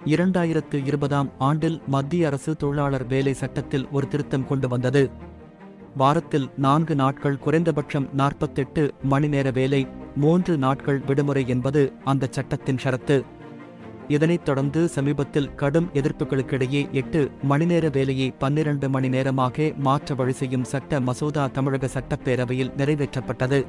இரண்டாயிரத்து இருபதாம் ஆண்டில் மத்திய அரசு தொழிலாளர் வேலை சட்டத்தில் ஒரு திருத்தம் கொண்டு வந்தது வாரத்தில் நான்கு நாட்கள் குறைந்தபட்சம் நாற்பத்தெட்டு மணி நேர வேலை மூன்று நாட்கள் விடுமுறை என்பது அந்த சட்டத்தின் ஷரத்து இதனைத் தொடர்ந்து சமீபத்தில் கடும் எதிர்ப்புகளுக்கிடையே எட்டு மணிநேர வேலையை பன்னிரண்டு மணி நேரமாக மாற்ற வழி செய்யும் சட்ட மசோதா தமிழக சட்டப்பேரவையில் நிறைவேற்றப்பட்டது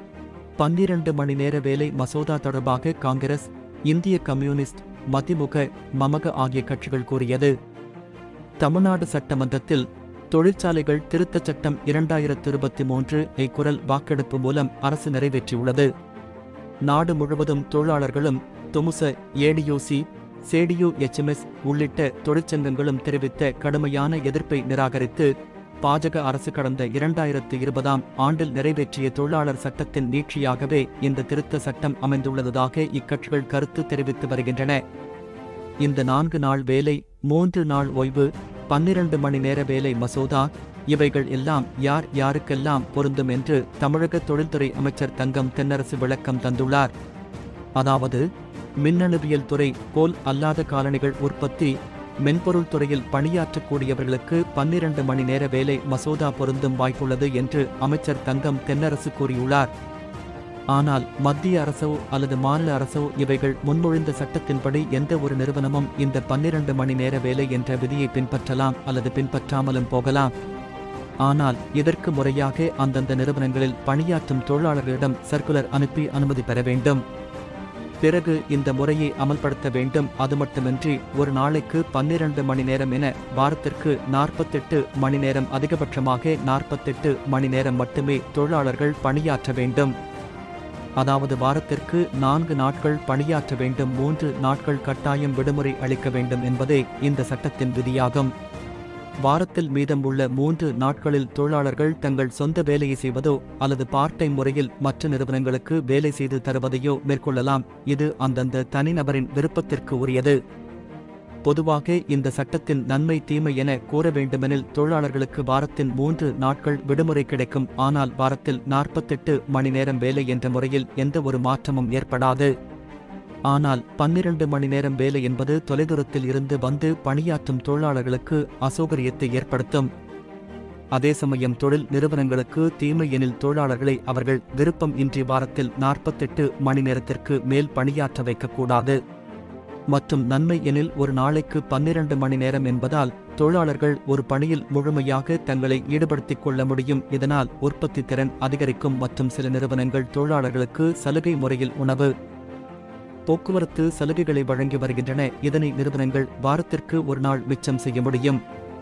பன்னிரண்டு மணி நேர வேலை மசோதா தொடர்பாக காங்கிரஸ் இந்திய கம்யூனிஸ்ட் மதிமுக மமக ஆகிய கட்சிகள் கூறியது தமிழ்நாடு சட்டமன்றத்தில் தொழிற்சாலைகள் திருத்தச் சட்டம் இரண்டாயிரத்து இருபத்தி மூன்று ஐ குரல் வாக்கெடுப்பு மூலம் அரசு நிறைவேற்றியுள்ளது நாடு முழுவதும் தொழிலாளர்களும் தொமுச ஏடியூசி சேடியூ எச்எம்எஸ் உள்ளிட்ட தொழிற்சங்கங்களும் தெரிவித்த கடுமையான எதிர்ப்பை நிராகரித்து பாஜக அரசு கடந்த இரண்டாயிரத்து இருபதாம் ஆண்டில் நிறைவேற்றிய தொழிலாளர் சட்டத்தின் நீட்சியாகவே இந்த திருத்த சட்டம் அமைந்துள்ளதாக இக்கட்சிகள் கருத்து தெரிவித்து வருகின்றன இந்த நான்கு நாள் வேலை மூன்று நாள் ஓய்வு பன்னிரண்டு மணி நேர வேலை மசோதா இவைகள் எல்லாம் யார் யாருக்கெல்லாம் பொருந்தும் என்று தமிழக தொழில்துறை அமைச்சர் தங்கம் தென்னரசு விளக்கம் தந்துள்ளார் அதாவது மின்னணுவியல் துறை போல் அல்லாத காலணிகள் உற்பத்தி மென்பொருள் துறையில் பணியாற்றக்கூடியவர்களுக்கு பன்னிரண்டு மணி நேர வேலை மசோதா பொருந்தும் வாய்ப்புள்ளது என்று அமைச்சர் தங்கம் தென்னரசு கூறியுள்ளார் ஆனால் மத்திய அரசோ அல்லது மாநில அரசோ இவைகள் முன்மொழிந்த சட்டத்தின்படி எந்த ஒரு நிறுவனமும் இந்த பன்னிரண்டு மணி நேர வேலை என்ற விதியை பின்பற்றலாம் அல்லது பின்பற்றாமலும் போகலாம் ஆனால் இதற்கு முறையாக அந்தந்த நிறுவனங்களில் பணியாற்றும் தொழிலாளர்களிடம் சர்க்குலர் அனுப்பி அனுமதி பெற வேண்டும் பிறகு இந்த முறையை அமல்படுத்த வேண்டும் அது மட்டுமின்றி ஒரு நாளைக்கு பன்னிரண்டு மணி நேரம் என வாரத்திற்கு நாற்பத்தெட்டு மணி நேரம் அதிகபட்சமாக நாற்பத்தெட்டு மணி நேரம் மட்டுமே தொழிலாளர்கள் பணியாற்ற வேண்டும் அதாவது வாரத்திற்கு நான்கு நாட்கள் பணியாற்ற வேண்டும் மூன்று நாட்கள் கட்டாயம் விடுமுறை அளிக்க வேண்டும் என்பதே இந்த சட்டத்தின் விதியாகும் வாரத்தில் மீதம் உள்ள மூன்று நாட்களில் தொழிலாளர்கள் தங்கள் சொந்த வேலையை செய்வதோ அல்லது பார்ட் டைம் முறையில் மற்ற நிறுவனங்களுக்கு வேலை செய்து தருவதையோ மேற்கொள்ளலாம் இது அந்தந்த தனிநபரின் விருப்பத்திற்கு உரியது பொதுவாக இந்த சட்டத்தின் நன்மை தீமை என கூற வேண்டுமெனில் தொழிலாளர்களுக்கு வாரத்தின் மூன்று நாட்கள் விடுமுறை கிடைக்கும் ஆனால் வாரத்தில் நாற்பத்தெட்டு மணி நேரம் வேலை என்ற முறையில் எந்த ஒரு மாற்றமும் ஏற்படாது ஆனால் பன்னிரண்டு மணி நேரம் வேலை என்பது தொலைதூரத்தில் இருந்து வந்து பணியாற்றும் தொழிலாளர்களுக்கு அசௌகரியத்தை ஏற்படுத்தும் அதே சமயம் தொழில் நிறுவனங்களுக்கு தீமை எனில் தொழிலாளர்களை அவர்கள் விருப்பம் இன்றி வாரத்தில் நாற்பத்தெட்டு மணி நேரத்திற்கு மேல் பணியாற்ற வைக்கக்கூடாது மற்றும் நன்மை எனில் ஒரு நாளைக்கு பன்னிரண்டு மணி நேரம் என்பதால் தொழிலாளர்கள் ஒரு பணியில் முழுமையாக தங்களை ஈடுபடுத்திக் கொள்ள முடியும் இதனால் உற்பத்தி திறன் அதிகரிக்கும் மற்றும் சில நிறுவனங்கள் தொழிலாளர்களுக்கு சலுகை முறையில் உணவு போக்குவரத்து சலுகைகளை வழங்கி வருகின்றன இதனை நிறுவனங்கள் வாரத்திற்கு ஒரு நாள் மிச்சம் செய்ய முடியும்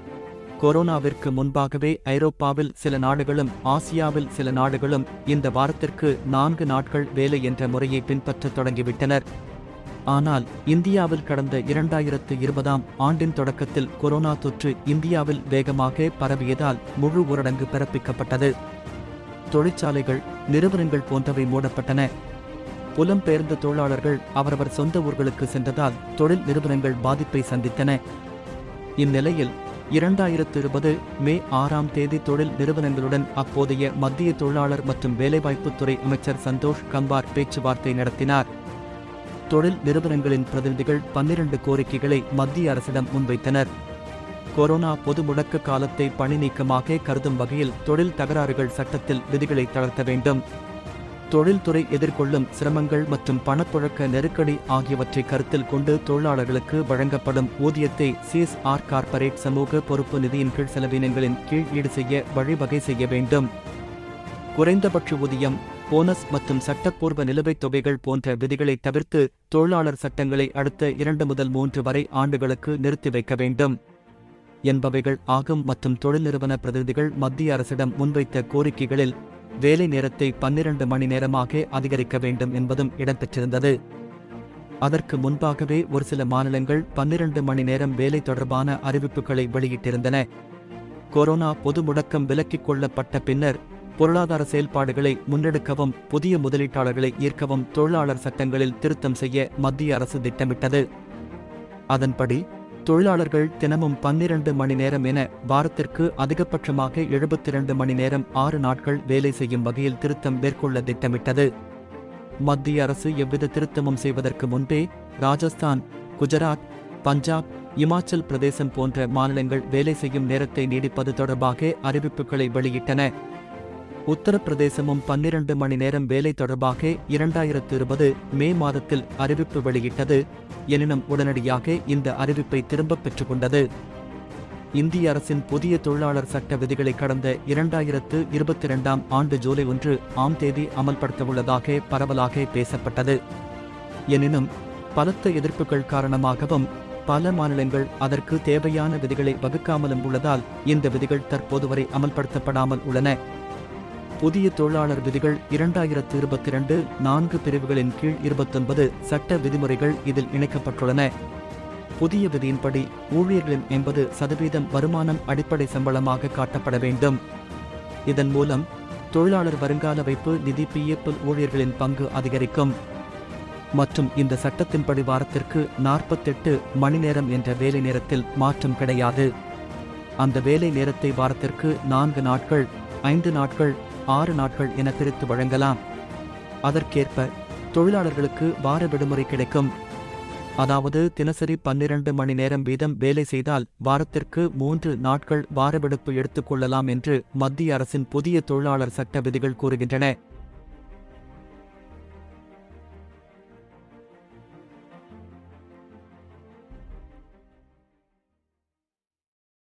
கொரோனாவிற்கு முன்பாகவே ஐரோப்பாவில் சில நாடுகளும் ஆசியாவில் சில நாடுகளும் இந்த வாரத்திற்கு நான்கு நாட்கள் வேலை என்ற முறையை பின்பற்றத் தொடங்கிவிட்டனர் ஆனால் இந்தியாவில் கடந்த இரண்டாயிரத்து இருபதாம் ஆண்டின் தொடக்கத்தில் கொரோனா தொற்று இந்தியாவில் வேகமாக பரவியதால் முழு ஊரடங்கு பிறப்பிக்கப்பட்டது தொழிற்சாலைகள் நிறுவனங்கள் போன்றவை மூடப்பட்டன புலம்பெயர்ந்த தொழிலாளர்கள் அவரவர் சொந்த ஊர்களுக்கு சென்றதால் தொழில் நிறுவனங்கள் பாதிப்பை சந்தித்தன இந்நிலையில் இரண்டாயிரத்து இருபது மே ஆறாம் தேதி தொழில் நிறுவனங்களுடன் அப்போதைய மத்திய தொழிலாளர் மற்றும் வேலைவாய்ப்புத்துறை அமைச்சர் சந்தோஷ் கம்பார் பேச்சுவார்த்தை நடத்தினார் தொழில் நிறுவனங்களின் பிரதிநிதிகள் பன்னிரண்டு கோரிக்கைகளை மத்திய அரசிடம் முன்வைத்தனர் கொரோனா பொது முடக்க காலத்தை பணி நீக்கமாக கருதும் வகையில் தொழில் தகராறுகள் சட்டத்தில் விதிகளை தளர்த்த வேண்டும் தொழில்துறை எதிர்கொள்ளும் சிரமங்கள் மற்றும் பணப்புழக்க நெருக்கடி ஆகியவற்றை கருத்தில் கொண்டு தொழிலாளர்களுக்கு வழங்கப்படும் ஊதியத்தை சிஎஸ் ஆர் கார்ப்பரேட் சமூக பொறுப்பு நிதியின் கீழ் செலவினங்களின் கீழ் ஈடு செய்ய வழிவகை செய்ய வேண்டும் குறைந்தபட்ச ஊதியம் போனஸ் மற்றும் சட்டப்பூர்வ நிலுவைத் தொகைகள் போன்ற விதிகளை தவிர்த்து தொழிலாளர் சட்டங்களை அடுத்த இரண்டு முதல் மூன்று வரை ஆண்டுகளுக்கு நிறுத்தி வைக்க வேண்டும் என்பவைகள் ஆகும் மற்றும் தொழில் நிறுவன பிரதிநிதிகள் மத்திய அரசிடம் முன்வைத்த கோரிக்கைகளில் வேலை நேரத்தை பன்னிரண்டு மணி நேரமாக அதிகரிக்க வேண்டும் என்பதும் இடம்பெற்றிருந்தது அதற்கு முன்பாகவே ஒரு சில மாநிலங்கள் பன்னிரண்டு மணி நேரம் வேலை தொடர்பான அறிவிப்புகளை வெளியிட்டிருந்தன கொரோனா பொது முடக்கம் விலக்கிக் கொள்ளப்பட்ட பின்னர் பொருளாதார செயல்பாடுகளை முன்னெடுக்கவும் புதிய முதலீட்டாளர்களை ஈர்க்கவும் தொழிலாளர் சட்டங்களில் திருத்தம் செய்ய மத்திய அரசு திட்டமிட்டது அதன்படி தொழிலாளர்கள் தினமும் பன்னிரண்டு மணி நேரம் என வாரத்திற்கு அதிகபட்சமாக எழுபத்தி இரண்டு மணி நேரம் ஆறு நாட்கள் வேலை செய்யும் வகையில் திருத்தம் மேற்கொள்ள திட்டமிட்டது மத்திய அரசு எவ்வித திருத்தமும் செய்வதற்கு முன்பே ராஜஸ்தான் குஜராத் பஞ்சாப் இமாச்சல் பிரதேசம் போன்ற மாநிலங்கள் வேலை செய்யும் நேரத்தை நீடிப்பது தொடர்பாக அறிவிப்புகளை வெளியிட்டன உத்தரப்பிரதேசமும் பன்னிரண்டு மணி நேரம் வேலை தொடர்பாக இரண்டாயிரத்து இருபது மே மாதத்தில் அறிவிப்பு வெளியிட்டது எனினும் உடனடியாக இந்த அறிவிப்பை திரும்பப் பெற்றுக்கொண்டது இந்திய அரசின் புதிய தொழிலாளர் சட்ட விதிகளை கடந்த இரண்டாயிரத்து இருபத்தி இரண்டாம் ஆண்டு ஜூலை ஒன்று ஆம் தேதி அமல்படுத்தவுள்ளதாக பரவலாக பேசப்பட்டது எனினும் பலத்த எதிர்ப்புகள் காரணமாகவும் பல மாநிலங்கள் அதற்கு தேவையான விதிகளை வகுக்காமலும் உள்ளதால் இந்த விதிகள் தற்போது வரை அமல்படுத்தப்படாமல் உள்ளன புதிய தொழிலாளர் விதிகள் இரண்டாயிரத்து இருபத்தி இரண்டு நான்கு பிரிவுகளின் கீழ் இருபத்தொன்பது சட்ட விதிமுறைகள் இதில் இணைக்கப்பட்டுள்ளன புதிய விதியின்படி ஊழியர்களின் எண்பது சதவீதம் வருமானம் அடிப்படை சம்பளமாக காட்டப்பட வேண்டும் இதன் மூலம் தொழிலாளர் வருங்கால வைப்பு நிதி பிஎஃப் ஊழியர்களின் பங்கு அதிகரிக்கும் மற்றும் இந்த சட்டத்தின்படி வாரத்திற்கு நாற்பத்தெட்டு மணி நேரம் என்ற வேலை நேரத்தில் மாற்றம் கிடையாது அந்த வேலை நேரத்தை வாரத்திற்கு நான்கு நாட்கள் ஐந்து நாட்கள் ஆறு நாட்கள் என பிரித்து வழங்கலாம் அதற்கேற்ப தொழிலாளர்களுக்கு வார விடுமுறை கிடைக்கும் அதாவது தினசரி பன்னிரண்டு மணி நேரம் வீதம் வேலை செய்தால் வாரத்திற்கு மூன்று நாட்கள் வார விடுப்பு எடுத்துக் கொள்ளலாம் என்று மத்திய அரசின் புதிய தொழிலாளர் சட்ட விதிகள் கூறுகின்றன